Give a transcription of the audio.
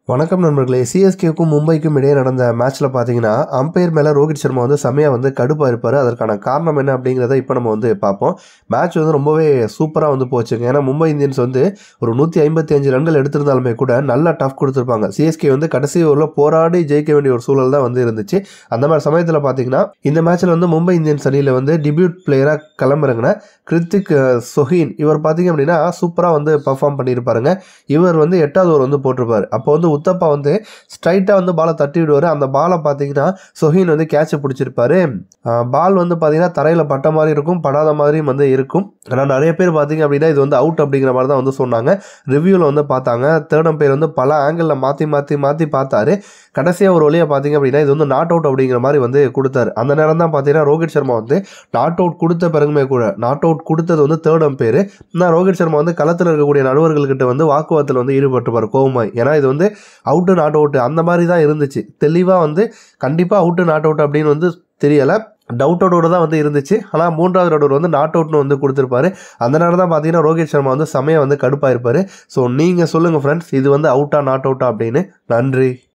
வணக்கம் நண்பர்களே சிஎஸ்கேக்கும் மும்பைக்கும் இடையே நடந்த மேட்ச்சில் பார்த்தீங்கன்னா அம்பையர் மேலே ரோஹித் சர்மா வந்து செம்மையாக வந்து கடுப்பாக இருப்பார் அதற்கான காரணம் என்ன அப்படிங்கிறத இப்போ நம்ம வந்து பார்ப்போம் மேட்ச் வந்து ரொம்பவே சூப்பராக வந்து போச்சுங்க ஏன்னா மும்பை இந்தியன்ஸ் வந்து ஒரு நூற்றி ஐம்பத்தி அஞ்சு ரன்கள் எடுத்திருந்தாலுமே கூட நல்ல டஃப் கொடுத்துருப்பாங்க சிஎஸ்கே வந்து கடைசி ஓவரில் போராடி ஜெயிக்க வேண்டிய ஒரு சூழல் தான் வந்து இருந்துச்சு அந்த மாதிரி சமயத்தில் பார்த்தீங்கன்னா இந்த மேட்ச்சில் வந்து மும்பை இந்தியன்ஸ் அணியில் வந்து டிபியூட் பிளேயராக கிளம்புறங்கின கிருத்திக் அஹ், சொஹீன் இவர் பார்த்தீங்க அப்படின்னா சூப்பராக வந்து பர்ஃபார்ம் பண்ணியிருப்பாருங்க இவர் வந்து எட்டாவது ஓவர் வந்து போட்டிருப்பார் அப்போ வந்து உத்தப்பா வந்து ஸ்ட்ரைட்டாக வந்து பாலை தட்டி விடுவார் அந்த பாலை பார்த்தீங்கன்னா சொஹீன் வந்து கேட்சை பிடிச்சிருப்பாரு பால் வந்து பார்த்தீங்கன்னா தரையில் பட்ட மாதிரி இருக்கும் படாத மாதிரியும் வந்து இருக்கும் ஆனால் நிறைய பேர் பார்த்தீங்க அப்படின்னா இது வந்து அவுட் அப்படிங்கிற மாதிரி தான் வந்து சொன்னாங்க ரிவ்யூவில் வந்து பார்த்தாங்க தேர்ட் அம்பையர் வந்து பல ஆங்கிளில் மாற்றி மாற்றி மாற்றி பார்த்தாரு கடைசியாக ஒரு வழியாக பார்த்தீங்க அப்படின்னா இது வந்து நாட் அவுட் அப்படிங்கிற மாதிரி வந்து கொடுத்தாரு அந்த நேரம் தான் பார்த்தீங்கன்னா ரோஹித் சர்மா வந்து நாட் அவுட் கொடுத்த பிறகுமே கூட நாட் அவுட் கொடுத்தது வந்து தேர்ட் அம்பையர் நான் ரோஹித் சர்மா வந்து களத்தில் இருக்கக்கூடிய நடுவர்கள்கிட்ட வந்து வாக்குவாதத்தில் வந்து ஈடுபட்டுப்பார் கோவமாய் ஏன்னா இது வந்து அவுட்டு நாட் அவுட்டு அந்த மாதிரி தான் இருந்துச்சு தெளிவாக வந்து கண்டிப்பாக அவுட்டு நாட் அவுட் அப்படின்னு வந்து தெரியலை டவுட்டோட தான் வந்து இருந்துச்சு ஆனால் மூன்றாவது ரோடர் வந்து நாட் அவுட்னு வந்து கொடுத்துருப்பாரு அந்த நேரம் தான் பார்த்தீங்கன்னா ரோஹித் சர்மா வந்து செமையாக வந்து கடுப்பாயிருப்பாரு ஸோ நீங்கள் சொல்லுங்கள் ஃப்ரெண்ட்ஸ் இது வந்து அவுட்டா நாட் அவுட்டா அப்படின்னு நன்றி